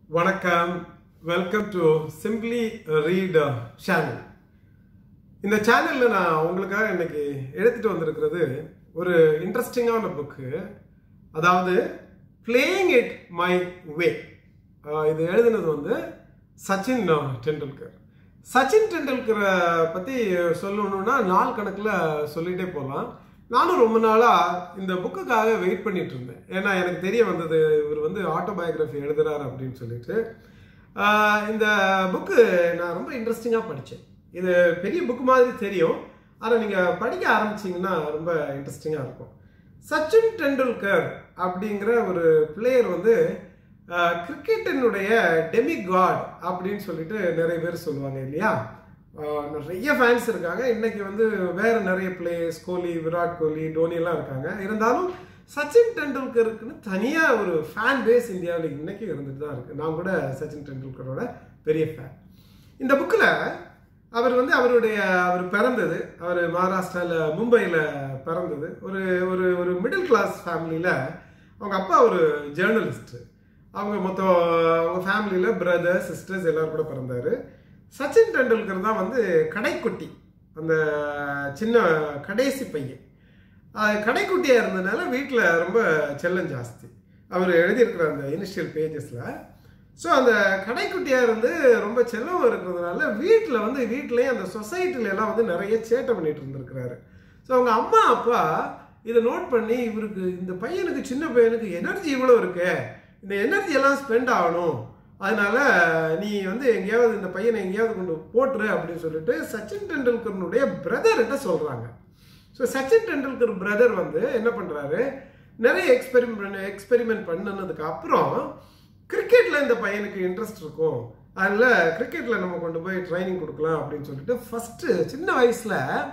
வணக்கம் welcome to simply read channel இந்த சேனலில் நான் உங்களுக்காக இன்னைக்கு எடுத்துட்டு வந்திருக்கிறது ஒரு இன்ட்ரெஸ்டிங்கான புக்கு அதாவது பிளேயிங் இட் மை வே இது எழுதினது வந்து சச்சின் டெண்டுல்கர் சச்சின் டெண்டுல்கரை பற்றி சொல்லணும்னா நாள் கணக்கில் சொல்லிகிட்டே போகலாம் நானும் ரொம்ப நாளாக இந்த புக்குக்காக வெயிட் பண்ணிட்டு இருந்தேன் ஏன்னா எனக்கு தெரிய வந்தது இவர் வந்து ஆட்டோபயோகிராஃபி எழுதுறாரு அப்படின்னு சொல்லிட்டு ஆஹ் இந்த புக்கு நான் ரொம்ப இன்ட்ரெஸ்டிங்காக படித்தேன் இது பெரிய புக் மாதிரி தெரியும் ஆனால் நீங்கள் படிக்க ஆரம்பிச்சீங்கன்னா ரொம்ப இன்ட்ரெஸ்டிங்காக இருக்கும் சச்சின் டெண்டுல்கர் அப்படிங்கிற ஒரு பிளேயர் வந்து கிரிக்கெட்டினுடைய டெமி காட் அப்படின்னு சொல்லிட்டு நிறைய பேர் சொல்லுவாங்க இல்லையா ஆஹ் நிறைய ஃபேன்ஸ் இருக்காங்க இன்னைக்கு வந்து வேற நிறைய பிளேயர்ஸ் கோலி விராட் கோலி டோனி எல்லாம் இருக்காங்க இருந்தாலும் சச்சின் டெண்டுல்கருக்குன்னு தனியாக ஒரு ஃபேன் பேஸ் இந்தியாவில் இன்னைக்கு இருந்துட்டு தான் இருக்கு நான் கூட சச்சின் டெண்டுல்கரோட பெரிய ஃபேன் இந்த புக்கில் அவர் வந்து அவருடைய அவர் பிறந்தது அவர் மகாராஷ்டிராவில் மும்பையில் பிறந்தது ஒரு ஒரு ஒரு மிடில் கிளாஸ் ஃபேமிலியில் அவங்க அப்பா ஒரு ஜேர்னலிஸ்ட்டு அவங்க மொத்தம் அவங்க ஃபேமிலியில் பிரதர் சிஸ்டர்ஸ் எல்லாரும் கூட பிறந்தாரு சச்சின் டெண்டுல்கர் தான் வந்து கடைக்குட்டி அந்த சின்ன கடைசி பையன் அது கடைக்குட்டியாக இருந்ததுனால வீட்டில் ரொம்ப செல்லம் ஜாஸ்தி அவர் எழுதியிருக்கிற அந்த இனிஷியல் பேஜஸில் ஸோ அந்த கடைக்குட்டியாக இருந்து ரொம்ப செல்லம் இருக்கிறதுனால வீட்டில் வந்து வீட்லேயும் அந்த சொசைட்டில எல்லாம் வந்து நிறைய சேட்டை பண்ணிட்டு இருந்திருக்கிறாரு ஸோ அவங்க அம்மா அப்பா இதை நோட் பண்ணி இவருக்கு இந்த பையனுக்கு சின்ன பையனுக்கு எனர்ஜி இவ்வளோ இருக்கு இந்த எனர்ஜி எல்லாம் ஸ்பெண்ட் ஆகணும் அதனால நீ வந்து எங்கேயாவது இந்த பையனை எங்கேயாவது கொண்டு போட்டுரு அப்படின்னு சொல்லிட்டு சச்சின் டெண்டுல்கர்னுடைய பிரதர்கிட்ட சொல்கிறாங்க ஸோ சச்சின் டெண்டுல்கர் பிரதர் வந்து என்ன பண்ணுறாரு நிறைய எக்ஸ்பெரிமெண்ட் எக்ஸ்பெரிமெண்ட் பண்ணினதுக்கு அப்புறம் கிரிக்கெட்டில் இந்த பையனுக்கு இன்ட்ரெஸ்ட் இருக்கும் அதில் கிரிக்கெட்டில் நம்ம கொண்டு போய் ட்ரைனிங் கொடுக்கலாம் அப்படின்னு சொல்லிட்டு ஃபஸ்ட்டு சின்ன வயசில்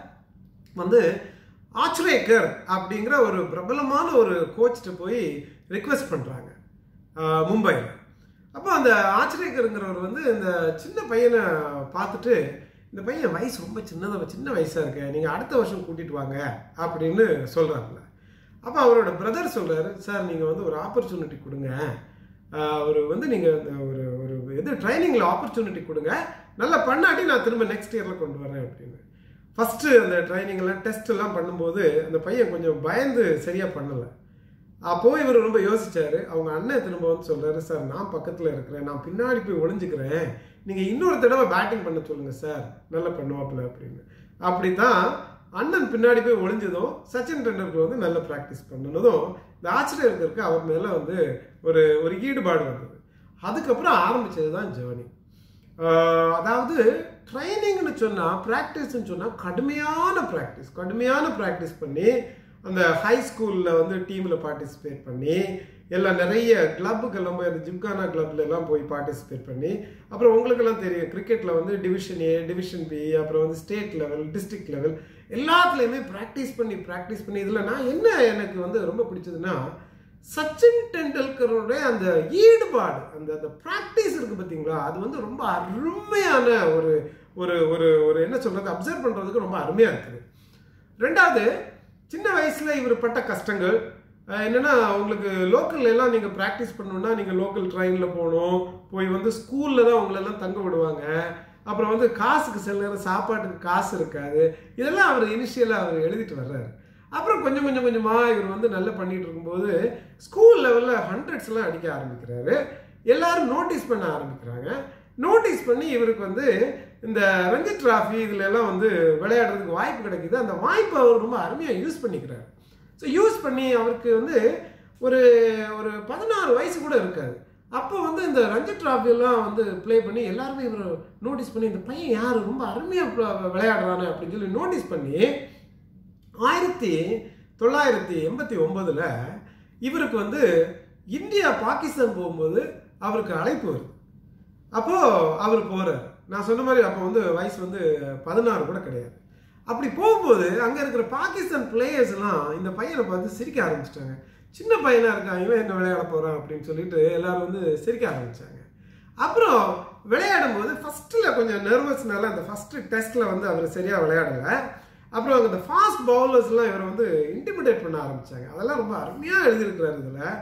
வந்து ஆச்ரேக்கர் அப்படிங்கிற ஒரு பிரபலமான ஒரு கோச்சிட்ட போய் ரிக்வெஸ்ட் பண்ணுறாங்க மும்பையில் அப்போ அந்த ஆச்சரியக்கருங்கிறவர் வந்து இந்த சின்ன பையனை பார்த்துட்டு இந்த பையன் வயசு ரொம்ப சின்னதாக சின்ன வயசாக இருக்கு நீங்கள் அடுத்த வருஷம் கூட்டிகிட்டு வாங்க அப்படின்னு சொல்கிறாருல அப்போ அவரோட பிரதர் சொல்கிறாரு சார் நீங்கள் வந்து ஒரு ஆப்பர்ச்சுனிட்டி கொடுங்க அவர் வந்து நீங்கள் ஒரு ஒரு இது ட்ரைனிங்கில் ஆப்பர்ச்சுனிட்டி கொடுங்க நல்லா பண்ணாட்டி நான் திரும்ப நெக்ஸ்ட் இயரில் கொண்டு வரேன் அப்படின்னு ஃபஸ்ட்டு அந்த ட்ரைனிங்லாம் டெஸ்ட் எல்லாம் பண்ணும்போது அந்த பையன் கொஞ்சம் பயந்து சரியாக பண்ணலை அப்போ இவர் ரொம்ப யோசிச்சாரு அவங்க அண்ணன் திரும்ப வந்து சொல்றாரு சார் நான் பக்கத்தில் இருக்கிறேன் நான் பின்னாடி போய் ஒளிஞ்சுக்கிறேன் நீங்கள் இன்னொரு தடவை பேட்டிங் பண்ண சொல்லுங்க சார் நல்லா பண்ணுவாப்புல அப்படின்னு அப்படி தான் அண்ணன் பின்னாடி போய் ஒளிஞ்சதும் சச்சின் டெண்டுல்கர் வந்து நல்ல ப்ராக்டிஸ் பண்ணனதும் இந்த ஆச்சரியருக்கு அவர் மேலே வந்து ஒரு ஒரு ஈடுபாடு வந்தது அதுக்கப்புறம் ஆரம்பிச்சது தான் ஜேர்னி அதாவது ட்ரைனிங்னு சொன்னால் ப்ராக்டிஸ்ன்னு சொன்னால் கடுமையான ப்ராக்டிஸ் கடுமையான ப்ராக்டிஸ் பண்ணி அந்த ஹை ஸ்கூலில் வந்து டீமில் பார்ட்டிசிபேட் பண்ணி எல்லாம் நிறைய கிளப்புக்கெல்லாம் போய் அந்த ஜிம்கானா கிளப்ல எல்லாம் போய் பார்ட்டிசிபேட் பண்ணி அப்புறம் உங்களுக்கெல்லாம் தெரியும் கிரிக்கெட்டில் வந்து டிவிஷன் ஏ டிவிஷன் பி அப்புறம் வந்து ஸ்டேட் லெவல் டிஸ்ட்ரிக்ட் லெவல் எல்லாத்துலேயுமே ப்ராக்டிஸ் பண்ணி ப்ராக்டிஸ் பண்ணி இதில் நான் என்ன எனக்கு வந்து ரொம்ப பிடிச்சதுன்னா சச்சின் டெண்டுல்கருடைய அந்த ஈடுபாடு அந்த அந்த ப்ராக்டிஸ் இருக்குது பார்த்தீங்களா அது வந்து ரொம்ப அருமையான ஒரு ஒரு ஒரு ஒரு என்ன சொல்கிறது அப்சர்வ் பண்ணுறதுக்கு ரொம்ப அருமையாக இருக்குது ரெண்டாவது சின்ன வயசில் இவர் பட்ட கஷ்டங்கள் என்னென்னா உங்களுக்கு லோக்கல் எல்லாம் நீங்கள் ப்ராக்டிஸ் பண்ணணுன்னா நீங்கள் லோக்கல் ட்ரெயினில் போகணும் போய் வந்து ஸ்கூலில் தான் உங்களெல்லாம் தங்க விடுவாங்க அப்புறம் வந்து காசுக்கு சில நேரம் சாப்பாட்டுக்கு காசு இருக்காது இதெல்லாம் அவர் இனிஷியலாக அவர் எழுதிட்டு வர்றாரு அப்புறம் கொஞ்சம் கொஞ்சம் கொஞ்சமாக இவர் வந்து நல்லா பண்ணிட்டு இருக்கும்போது ஸ்கூல் லெவலில் ஹண்ட்ரட்ஸ்லாம் அடிக்க ஆரம்பிக்கிறாரு எல்லாரும் நோட்டீஸ் பண்ண ஆரம்பிக்கிறாங்க நோட்டீஸ் பண்ணி இவருக்கு வந்து இந்த ரஞ்சி டிராஃபி இதுல எல்லாம் வந்து விளையாடுறதுக்கு வாய்ப்பு கிடைக்குது அந்த வாய்ப்பை அவர் ரொம்ப அருமையாக யூஸ் பண்ணிக்கிறார் ஸோ யூஸ் பண்ணி அவருக்கு வந்து ஒரு ஒரு பதினாறு வயசு கூட இருக்காது அப்போ வந்து இந்த ரஞ்சி டிராஃபியெல்லாம் வந்து ப்ளே பண்ணி எல்லாருமே இவர் நோட்டீஸ் பண்ணி இந்த பையன் யார் ரொம்ப அருமையாக விளையாடுறானே அப்படின்னு சொல்லி நோட்டீஸ் பண்ணி ஆயிரத்தி தொள்ளாயிரத்தி எண்பத்தி ஒம்பதில் இவருக்கு வந்து இந்தியா பாகிஸ்தான் போகும்போது அவருக்கு அழைப்பு வருது அப்போது அவர் போகிறார் நான் சொன்ன மாதிரி அப்போ வந்து வயசு வந்து பதினாறு கூட கிடையாது அப்படி போகும்போது அங்கே இருக்கிற பாகிஸ்தான் பிளேயர்ஸ் எல்லாம் இந்த பையனை பார்த்து சிரிக்க ஆரம்பிச்சிட்டாங்க சின்ன பையனாக இருக்கான் இவன் என்ன விளையாட போகிறான் அப்படின்னு சொல்லிட்டு எல்லாரும் வந்து சிரிக்க ஆரம்பித்தாங்க அப்புறம் விளையாடும் போது ஃபஸ்ட்டில் கொஞ்சம் நர்வஸ்னால அந்த ஃபஸ்ட்டு டெஸ்ட்டில் வந்து அவர் சரியாக விளையாடலை அப்புறம் அந்த ஃபாஸ்ட் பவுலர்ஸ்லாம் இவரை வந்து இன்டிமிடேட் பண்ண ஆரம்பித்தாங்க அதெல்லாம் ரொம்ப அருமையாக எழுதியிருக்கிறாரு இதில்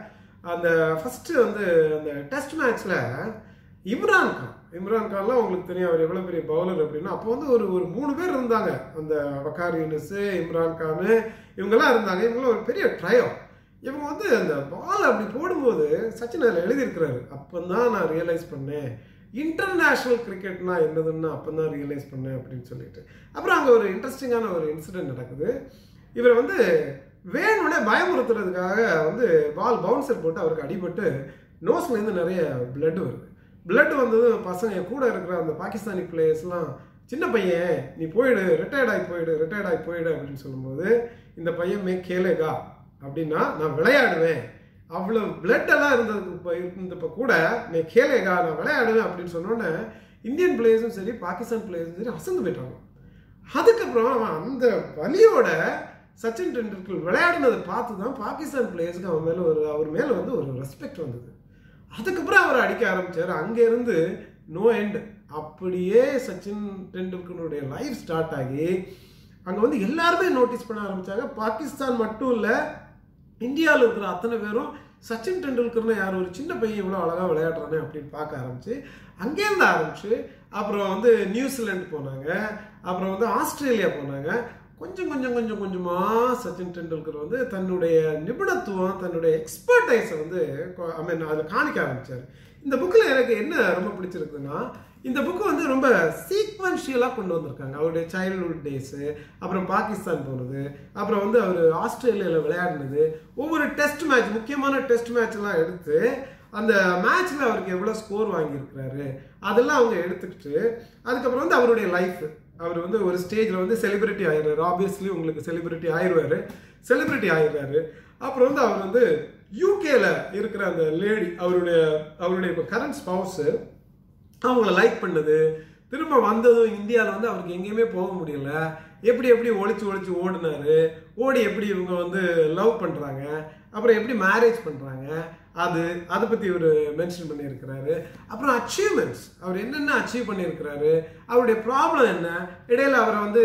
அந்த ஃபஸ்ட்டு வந்து அந்த டெஸ்ட் மேட்ச்சில் இம்ரான் கான் இம்ரான் கான்லாம் உங்களுக்கு தெரியும் அவர் எவ்வளோ பெரிய பவுலர் அப்படின்னா அப்போ வந்து ஒரு ஒரு மூணு பேர் இருந்தாங்க அந்த வக்கார் யூனிஸு இம்ரான் கான் இவங்கெல்லாம் இருந்தாங்க இவங்களாம் ஒரு பெரிய ட்ரையோ இவங்க வந்து அந்த பால் அப்படி போடும்போது சச்சின் அதில் எழுதியிருக்கிறாரு அப்போ தான் நான் ரியலைஸ் பண்ணேன் இன்டர்நேஷ்னல் கிரிக்கெட்னா என்னதுன்னு அப்போ தான் ரியலைஸ் பண்ணேன் அப்படின்னு சொல்லிட்டு அப்புறம் அங்கே ஒரு இன்ட்ரெஸ்டிங்கான ஒரு இன்சிடென்ட் நடக்குது இவர் வந்து வேணும்னே பயமுறுத்துறதுக்காக வந்து பால் பவுன்சர் போட்டு அவருக்கு அடிபட்டு நோஸ்லேருந்து நிறைய பிளட் வருது பிளட் வந்தது பசங்க கூட இருக்கிற அந்த பாகிஸ்தானி பிளேயர்ஸ்லாம் சின்ன பையன் நீ போயிடு ரிட்டையர்ட் ஆகி போயிடு ரிட்டையர்ட் ஆகி போயிடு அப்படின்னு சொல்லும்போது இந்த பையன் மே கேலேகா அப்படின்னா நான் விளையாடுவேன் அவ்வளோ பிளட் எல்லாம் இருந்ததுக்கு இப்போ இருந்தப்போ கூட நீ கேலேகா நான் விளையாடுவேன் அப்படின்னு சொன்னோன்னே இந்தியன் பிளேயர்ஸும் சரி பாகிஸ்தான் பிளேயர்ஸும் சரி அசந்து போயிட்டாங்க அதுக்கப்புறம் அவன் அந்த வலியோட சச்சின் டெண்டுல்கர் விளையாடினதை பார்த்து தான் பாகிஸ்தான் பிளேயர்ஸ்க்கு அவன் மேலே ஒரு அவர் மேலே வந்து ஒரு ரெஸ்பெக்ட் வந்தது அதுக்கப்புறம் அவர் அடிக்க ஆரம்பிச்சார் அங்கேருந்து நோ எண்ட் அப்படியே சச்சின் டெண்டுல்கருடைய லைஃப் ஸ்டார்ட் ஆகி அங்கே வந்து எல்லாருமே நோட்டீஸ் பண்ண ஆரம்பிச்சாங்க பாகிஸ்தான் மட்டும் இல்லை இந்தியாவில் இருக்கிற அத்தனை பேரும் சச்சின் டெண்டுல்கர்னு யார் ஒரு சின்ன பையன் இவ்வளோ அழகாக விளையாடுறானே அப்படின்னு பார்க்க ஆரம்பிச்சு அங்கேருந்து ஆரம்பிச்சு அப்புறம் வந்து நியூசிலாந்து போனாங்க அப்புறம் வந்து ஆஸ்திரேலியா போனாங்க கொஞ்சம் கொஞ்சம் கொஞ்சம் கொஞ்சமாக சச்சின் டெண்டுல்கர் வந்து தன்னுடைய நிபுணத்துவம் தன்னுடைய எக்ஸ்பர்டைஸை வந்து ஐ மீன் அதில் காணிக்க ஆரம்பித்தார் இந்த புக்கில் எனக்கு என்ன ரொம்ப பிடிச்சிருக்குன்னா இந்த புக்கு வந்து ரொம்ப சீக்வன்ஷியலாக கொண்டு வந்திருக்காங்க அவருடைய சைல்ட்ஹுட் டேஸு அப்புறம் பாகிஸ்தான் போனது அப்புறம் வந்து அவர் ஆஸ்திரேலியாவில் விளையாடினது ஒவ்வொரு டெஸ்ட் மேட்ச் முக்கியமான டெஸ்ட் மேட்ச்லாம் எடுத்து அந்த மேட்ச்சில் அவருக்கு எவ்வளோ ஸ்கோர் வாங்கியிருக்கிறாரு அதெல்லாம் அவங்க எடுத்துக்கிட்டு அதுக்கப்புறம் வந்து அவருடைய லைஃப் அவர் வந்து ஒரு ஸ்டேஜில் வந்து செலிபிரிட்டி ஆயிடுறாரு ஆப்வியஸ்லி உங்களுக்கு செலிபிரிட்டி ஆயிடுவார் செலிபிரிட்டி ஆயிடுறாரு அப்புறம் வந்து அவர் வந்து யூகேல இருக்கிற அந்த லேடி அவருடைய அவருடைய இப்போ கரண்ட் ஸ்பவுஸு அவங்கள லைக் பண்ணது திரும்ப வந்ததும் இந்தியாவில் வந்து அவருக்கு எங்கேயுமே போக முடியல எப்படி எப்படி ஒழிச்சு ஒழிச்சு ஓடினாரு ஓடி எப்படி இவங்க வந்து லவ் பண்ணுறாங்க அப்புறம் எப்படி மேரேஜ் பண்ணுறாங்க அது அதை பற்றி இவர் மென்ஷன் பண்ணியிருக்கிறாரு அப்புறம் அச்சீவ்மெண்ட்ஸ் அவர் என்னென்ன அச்சீவ் பண்ணியிருக்கிறாரு அவருடைய ப்ராப்ளம் என்ன இடையில அவரை வந்து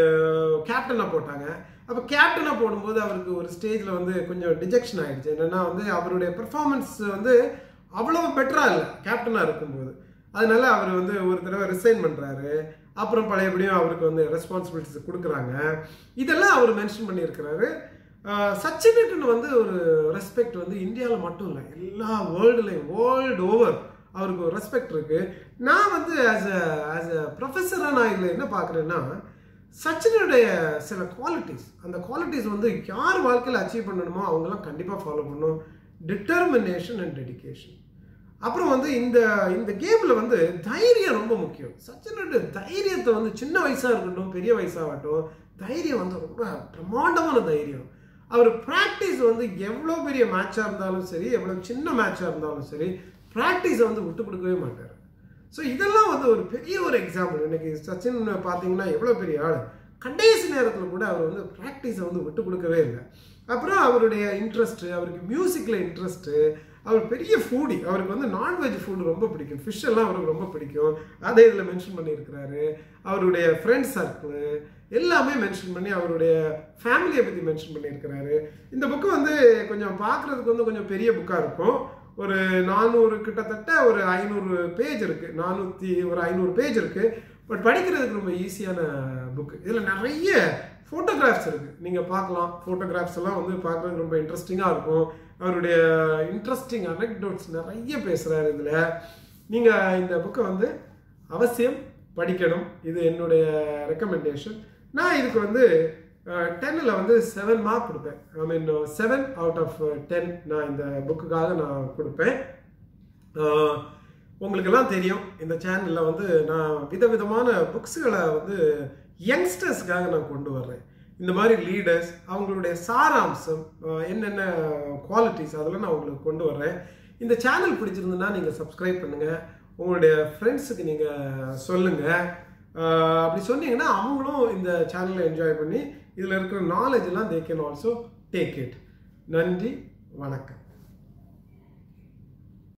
கேப்டனாக போட்டாங்க அப்போ கேப்டனாக போடும்போது அவருக்கு ஒரு ஸ்டேஜில் வந்து கொஞ்சம் டிஜெக்ஷன் ஆகிடுச்சு என்னென்னா வந்து அவருடைய பெர்ஃபார்மன்ஸ் வந்து அவ்வளோ பெட்டராக இல்லை கேப்டனாக இருக்கும்போது அதனால அவர் வந்து ஒரு தடவை ரிசைன் பண்ணுறாரு அப்புறம் பழையபடியும் அவருக்கு வந்து ரெஸ்பான்சிபிலிட்டிஸ் கொடுக்குறாங்க இதெல்லாம் அவர் மென்ஷன் பண்ணியிருக்கிறாரு சச்சினுக்குன்னு வந்து ஒரு ரெஸ்பெக்ட் வந்து இந்தியாவில் மட்டும் இல்லை எல்லா வேர்ல்டுலையும் வேர்ல்டு ஓவர் அவருக்கு ஒரு ரெஸ்பெக்ட் இருக்கு நான் வந்து ஆஸ் அ ஆஸ் அ ப்ரொஃபஸராக நான் இதில் என்ன பார்க்குறேன்னா சச்சினுடைய சில குவாலிட்டிஸ் அந்த குவாலிட்டிஸ் வந்து யார் வாழ்க்கையில் அச்சீவ் பண்ணணுமோ அவங்களாம் கண்டிப்பாக ஃபாலோ பண்ணணும் டிட்டர்மினேஷன் அண்ட் டெடிக்கேஷன் அப்புறம் வந்து இந்த இந்த கேமில் வந்து தைரியம் ரொம்ப முக்கியம் சச்சினோட தைரியத்தை வந்து சின்ன வயசாக இருக்கட்டும் பெரிய வயசாகட்டும் தைரியம் வந்து ரொம்ப பிரம்மாண்டமான தைரியம் அவர் ப்ராக்டிஸ் வந்து எவ்வளோ பெரிய மேட்சாக இருந்தாலும் சரி எவ்வளோ சின்ன மேட்சாக இருந்தாலும் சரி ப்ராக்டிஸை வந்து விட்டு கொடுக்கவே மாட்டார் ஸோ இதெல்லாம் வந்து ஒரு பெரிய ஒரு எக்ஸாம்பிள் இன்னைக்கு சச்சின் பார்த்தீங்கன்னா எவ்வளோ பெரிய ஆள் கடைசி நேரத்தில் கூட அவர் வந்து ப்ராக்டிஸை வந்து விட்டு கொடுக்கவே இல்லை அப்புறம் அவருடைய இன்ட்ரெஸ்ட்டு அவருக்கு மியூசிக்கில் இன்ட்ரெஸ்ட்டு அவர் பெரிய ஃபூடி அவருக்கு வந்து நான்வெஜ் ஃபுட் ரொம்ப பிடிக்கும் ஃபிஷ் எல்லாம் அவருக்கு ரொம்ப பிடிக்கும் அதை இதில் மென்ஷன் பண்ணியிருக்கிறாரு அவருடைய ஃப்ரெண்ட்ஸ் சர்க்கிள் எல்லாமே மென்ஷன் பண்ணி அவருடைய ஃபேமிலியை பற்றி மென்ஷன் பண்ணியிருக்கிறாரு இந்த புக்கு வந்து கொஞ்சம் பார்க்குறதுக்கு வந்து கொஞ்சம் பெரிய புக்காக இருக்கும் ஒரு நானூறு கிட்டத்தட்ட ஒரு ஐநூறு பேஜ் இருக்குது நானூற்றி ஒரு ஐநூறு பேஜ் இருக்குது பட் படிக்கிறதுக்கு ரொம்ப ஈஸியான புக்கு இதில் நிறைய ஃபோட்டோகிராஃப்ஸ் இருக்குது நீங்கள் பார்க்கலாம் ஃபோட்டோகிராஃப்ஸ் எல்லாம் வந்து பார்க்குறதுக்கு ரொம்ப இன்ட்ரெஸ்டிங்காக இருக்கும் அவருடைய இன்ட்ரெஸ்டிங் அனெக்டோட்ஸ் நிறைய பேசுகிறாரு இதில் நீங்கள் இந்த புக்கை வந்து அவசியம் படிக்கணும் இது என்னுடைய ரெக்கமெண்டேஷன் நான் இதுக்கு வந்து டென்னில் வந்து செவன் மார்க் கொடுப்பேன் I mean seven out of ten நான் இந்த புக்குக்காக நான் கொடுப்பேன் உங்களுக்கெல்லாம் தெரியும் இந்த சேனலில் வந்து நான் விதவிதமான புக்ஸுகளை வந்து யங்ஸ்டர்ஸ்க்காக நான் கொண்டு வர்றேன் இந்த மாதிரி லீடர்ஸ் அவங்களுடைய சாராம்சம் என்னென்ன குவாலிட்டிஸ் அதெல்லாம் நான் உங்களுக்கு கொண்டு வர்றேன் இந்த சேனல் பிடிச்சிருந்துன்னா நீங்கள் சப்ஸ்கிரைப் பண்ணுங்கள் உங்களுடைய ஃப்ரெண்ட்ஸுக்கு நீங்கள் சொல்லுங்கள் அப்படி சொன்னீங்கன்னா அவங்களும் இந்த சேனலை என்ஜாய் பண்ணி இதில் இருக்கிற நாலேஜ் எல்லாம் they can also take it நன்றி வணக்கம்